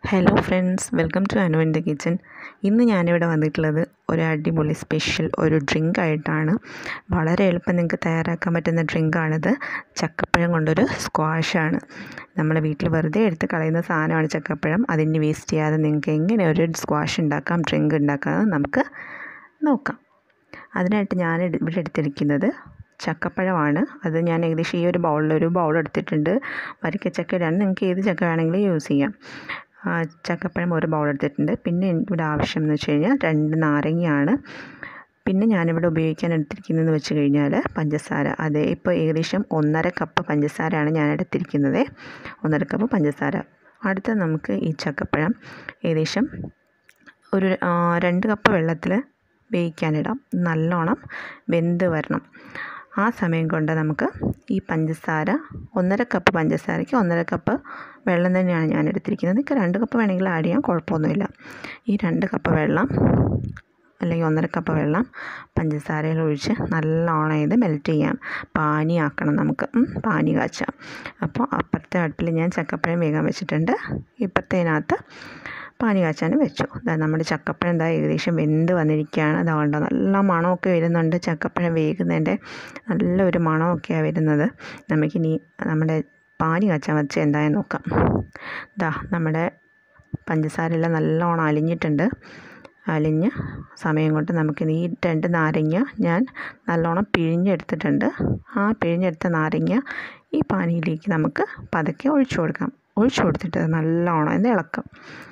hello friends welcome to Anu in the kitchen ഇന്ന് ഞാനിവിടെ വന്നിട്ടുള്ളത് ഒരു അടിപൊളി സ്പെഷ്യൽ ഒരു ഡ്രിങ്ക് ആയിട്ടാണ് വളരെ എളുപ്പം നിങ്ങൾക്ക് തയ്യാറാക്കാൻ പറ്റുന്ന ഡ്രിങ്കാണിത് ചക്കപ്പഴം കൊണ്ടൊരു സ്ക്വാഷാണ് നമ്മുടെ വീട്ടിൽ വെറുതെ എടുത്ത് കളയുന്ന സാധനമാണ് ചക്കപ്പഴം അതിന് വേസ്റ്റ് ചെയ്യാതെ നിങ്ങൾക്ക് എങ്ങനെ ഒരു സ്ക്വാഷ് ഉണ്ടാക്കാം ഡ്രിങ്ക് ഉണ്ടാക്കാം നമുക്ക് നോക്കാം അതിനായിട്ട് ഞാൻ എടു- ഇവിടെ എടുത്തിരിക്കുന്നത് ചക്കപ്പഴമാണ് അത് ഞാൻ ഏകദേശം ഈ ഒരു ബൗളിൽ ഒരു ബൗൾ എടുത്തിട്ടുണ്ട് വരിക്കച്ചക്കയാണ് നിങ്ങൾക്ക് ഏത് ചക്ക വേണമെങ്കിലും യൂസ് ചെയ്യാം ആ, ചക്കപ്പഴം ഒരു ബൗൾ എടുത്തിട്ടുണ്ട് പിന്നെ എനിക്കിവിടെ ആവശ്യം എന്ന് വെച്ച് കഴിഞ്ഞാൽ രണ്ട് നാരങ്ങയാണ് പിന്നെ ഞാനിവിടെ ഉപയോഗിക്കാൻ എടുത്തിരിക്കുന്നതെന്ന് വെച്ച് കഴിഞ്ഞാൽ പഞ്ചസാര അതെ ഇപ്പോൾ ഏകദേശം ഒന്നര കപ്പ് പഞ്ചസാരയാണ് ഞാൻ എടുത്തിരിക്കുന്നത് ഒന്നര കപ്പ് പഞ്ചസാര അടുത്ത നമുക്ക് ഈ ചക്കപ്പഴം ഏകദേശം ഒരു ആ, രണ്ട് കപ്പ് വെള്ളത്തിൽ വേവിക്കാനിടാം നല്ലോണം വെന്ത് വരണം ആ സമയം കൊണ്ട് നമുക്ക് ഈ പഞ്ചസാര ഒന്നര കപ്പ് പഞ്ചസാരയ്ക്ക് ഒന്നര കപ്പ് വെള്ളം തന്നെയാണ് ഞാൻ എടുത്തിരിക്കുന്നത് നിങ്ങൾക്ക് രണ്ട് കപ്പ് വേണമെങ്കിൽ ആഡ് ചെയ്യാം കുഴപ്പമൊന്നുമില്ല ഈ രണ്ട് കപ്പ് വെള്ളം അല്ലെങ്കിൽ ഒന്നര കപ്പ് വെള്ളം പഞ്ചസാരയിൽ ഒഴിച്ച് നല്ലോണം ഇത് മെൽറ്റ് ചെയ്യാം പാനിയാക്കണം നമുക്ക് ഉം, പാനി കാച്ചാം അപ്പോൾ അപ്പുറത്തെ അടുപ്പിൽ ഞാൻ ചക്കപ്പഴം വേഗം വെച്ചിട്ടുണ്ട് ഇപ്പുറത്തേനകത്ത് പാനി കാച്ചാനും വെച്ചു അതാ നമ്മുടെ ചക്കപ്പഴം എന്താ ഏകദേശം വെന്ത് വന്നിരിക്കുകയാണ് അതുകൊണ്ട് നല്ല മണമൊക്കെ വരുന്നുണ്ട് ചക്കപ്പഴം വേകുന്നതിൻ്റെ നല്ലൊരു മണമൊക്കെയാണ് വരുന്നത് നമുക്കിനി നമ്മുടെ പാനി കാച്ചാൻ വെച്ച് എന്തായാലും നോക്കാം ഇതാ നമ്മുടെ പഞ്ചസാരയെല്ലാം നല്ലോണം അലിഞ്ഞിട്ടുണ്ട് അലിഞ്ഞ് സമയം കൊണ്ട് നമുക്കിനി ഈ രണ്ട് നാരങ്ങ ഞാൻ നല്ലോണം പിഴിഞ്ഞെടുത്തിട്ടുണ്ട് ആ പിഴിഞ്ഞെടുത്ത നാരങ്ങ ഈ പാനിയിലേക്ക് നമുക്ക് പതുക്കെ ഒഴിച്ചു കൊടുക്കാം ഒഴിച്ചു കൊടുത്തിട്ട് അത് നല്ലോണം ഇത് ഇളക്കാം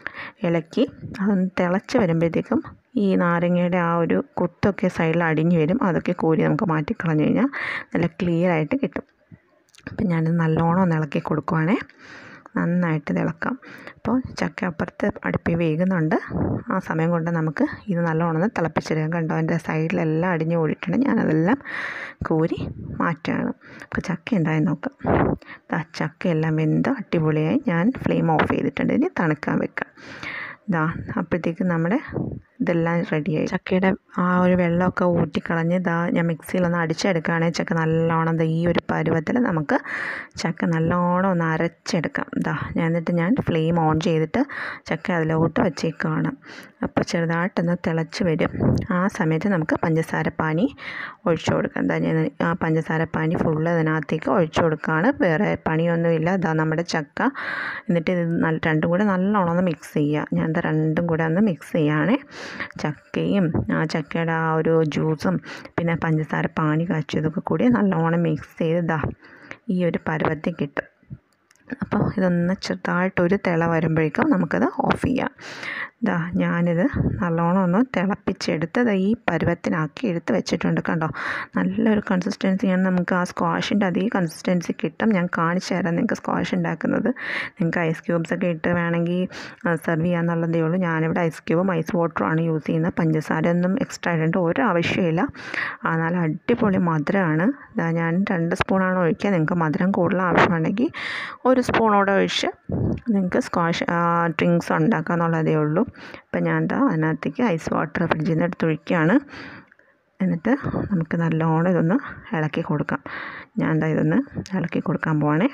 ഇളക്കി അതൊന്ന് തിളച്ച് വരുമ്പോഴത്തേക്കും ഈ നാരങ്ങയുടെ ആ ഒരു കുത്തൊക്കെ സൈഡിൽ അടിഞ്ഞു വരും അതൊക്കെ കോരി നമുക്ക് മാറ്റിക്കളഞ്ഞു കഴിഞ്ഞാൽ നല്ല ക്ലിയർ ആയിട്ട് കിട്ടും അപ്പം ഞാനിത് നല്ലോണം ഒന്ന് ഇളക്കി കൊടുക്കുവാണേ നന്നായിട്ട് ഇത് ഇളക്കാം അപ്പോൾ ചക്ക അപ്പുറത്ത് അടുപ്പിൽ വേകുന്നുണ്ട് ആ സമയം കൊണ്ട് നമുക്ക് ഇത് നല്ലോണം ഒന്ന് തിളപ്പിച്ചെടുക്കാം കണ്ടോ എൻ്റെ സൈഡിലെല്ലാം അടിഞ്ഞു കൂടിയിട്ടുണ്ട് ഞാനതെല്ലാം കോരി മാറ്റുകയാണ് അപ്പോൾ ചക്ക എന്തായാലും നോക്കാം ദാ ചക്കയെല്ലാം വെന്ത് അടിപൊളിയായി ഞാൻ ഫ്ലെയിം ഓഫ് ചെയ്തിട്ടുണ്ട് ഇനി തണുക്കാൻ വെക്കാം ഇതാ അപ്പോഴത്തേക്കും നമ്മുടെ ഇതെല്ലാം റെഡിയായി ചക്കയുടെ ആ ഒരു വെള്ളമൊക്കെ ഊറ്റിക്കളഞ്ഞ് ഇതാ ഞാൻ മിക്സിയിലൊന്ന് അടിച്ചെടുക്കുകയാണെങ്കിൽ ചക്ക നല്ലോണം ദാ ഈ ഒരു പരുവത്തിൽ നമുക്ക് ചക്ക നല്ലോണം ഒന്ന് അരച്ചെടുക്കാം ഇതാ ഞാൻ എന്നിട്ട് ഞാൻ ഫ്ലെയിം ഓൺ ചെയ്തിട്ട് ചക്ക അതിലോട്ട് വച്ചേക്കാണ് അപ്പോൾ ചെറുതായിട്ടൊന്ന് തിളച്ച് വരും ആ സമയത്ത് നമുക്ക് പഞ്ചസാര പാനി ഒഴിച്ചു കൊടുക്കാം എന്താ ഞാൻ ആ പഞ്ചസാര പാനി ഫുള്ള് അതിനകത്തേക്ക് ഒഴിച്ചു കൊടുക്കുകയാണ് വേറെ പണിയൊന്നുമില്ല ഇതാ നമ്മുടെ ചക്ക എന്നിട്ട് ഇത് നല്ല രണ്ടും കൂടെ നല്ലോണം ഒന്ന് മിക്സ് ചെയ്യുക ഞാൻ ഇത് രണ്ടും കൂടെ ഒന്ന് മിക്സ് ചെയ്യുകയാണേ ചക്കയും ആ ചക്കയുടെ ആ ഒരു ജ്യൂസും പിന്നെ പഞ്ചസാര പാനി കാച്ചിയതൊക്കെ കൂടി നല്ലോണം മിക്സ് ചെയ്ത് ഇതാ ഈ ഒരു പരുവത്തിൽ കിട്ടും അപ്പോൾ ഇതൊന്ന് ചെറുതായിട്ടൊരു തിള വരുമ്പോഴേക്കും നമുക്കത് ഓഫ് ചെയ്യാം ഇതാ ഞാനിത് നല്ലോണം ഒന്ന് തിളപ്പിച്ചെടുത്ത് ദാ ഈ പരുവത്തിനാക്കി എടുത്ത് വെച്ചിട്ടുണ്ട് കണ്ടോ നല്ലൊരു കൺസിസ്റ്റൻസിയാണ് നമുക്ക് ആ സ്ക്വാഷിൻ്റെ അതേ കൺസിസ്റ്റൻസി കിട്ടും ഞാൻ കാണിച്ചു തരാം നിങ്ങൾക്ക് സ്ക്വാഷ് ഉണ്ടാക്കുന്നത് നിങ്ങൾക്ക് ഐസ് ക്യൂബ്സ് ഒക്കെ ഇട്ട് വേണമെങ്കിൽ സെർവ് ചെയ്യാന്നുള്ളതേ ഉള്ളൂ ഞാനിവിടെ ഐസ് ക്യൂബും ഐസ് വാട്ടറുമാണ് യൂസ് ചെയ്യുന്നത് പഞ്ചസാര ഒന്നും എക്സ്ട്രാ ഇടേണ്ട ഒരു ആവശ്യമില്ല ആ നല്ല അടിപൊളി മധുരമാണ് ഇതാ ഞാൻ രണ്ട് സ്പൂണാണ് ഒഴിക്കുക നിങ്ങൾക്ക് മധുരം കൂടുതൽ ആവശ്യമുണ്ടെങ്കിൽ ഒരു സ്പൂണോടെ ഒഴിച്ച് നിങ്ങൾക്ക് സ്ക്വാഷ് ഡ്രിങ്ക്സ് ഉണ്ടാക്കുക എന്നുള്ളതേ ഉള്ളൂ അപ്പം ഞാൻ എന്താ അതിനകത്തേക്ക് ഐസ് വാട്ടർ ഫ്രിഡ്ജിൽ നിന്ന് എടുത്തൊഴിക്കുകയാണ് എന്നിട്ട് നമുക്ക് നല്ലോണം ഇതൊന്ന് ഇളക്കി കൊടുക്കാം ഞാൻ എന്താ ഇതൊന്ന് ഇളക്കി കൊടുക്കാൻ പോവാണേ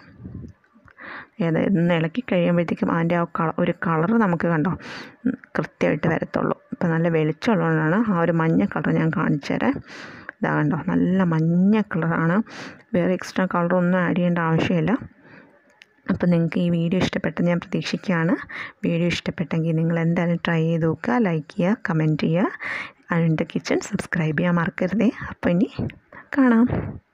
ഏത് ഇന്ന് ഇളക്കി കഴിയുമ്പോഴത്തേക്കും അതിൻ്റെ ആ കള ഒരു കളറ് നമുക്ക് കണ്ടോ ഉം, കൃത്യമായിട്ട് വരത്തുള്ളൂ ഇപ്പം നല്ല വെളിച്ചമുള്ളതുകൊണ്ടാണ് ആ ഒരു മഞ്ഞ കളർ ഞാൻ കാണിച്ചു തരാം ഇതാ കണ്ടോ നല്ല മഞ്ഞ കളറാണ് വേറെ എക്സ്ട്രാ കളറൊന്നും ആഡ് ചെയ്യേണ്ട ആവശ്യമില്ല അപ്പോൾ നിങ്ങൾക്ക് ഈ വീഡിയോ ഇഷ്ടപ്പെട്ടെന്ന് ഞാൻ പ്രതീക്ഷിക്കുകയാണ് വീഡിയോ ഇഷ്ടപ്പെട്ടെങ്കിൽ നിങ്ങൾ എന്തായാലും ട്രൈ ചെയ്ത് നോക്കുക ലൈക്ക് ചെയ്യുക കമൻറ്റ് ചെയ്യുക അതിൻ്റെ കിച്ചൺ സബ്സ്ക്രൈബ് ചെയ്യാൻ മറക്കരുതേ അപ്പോൾ ഇനി കാണാം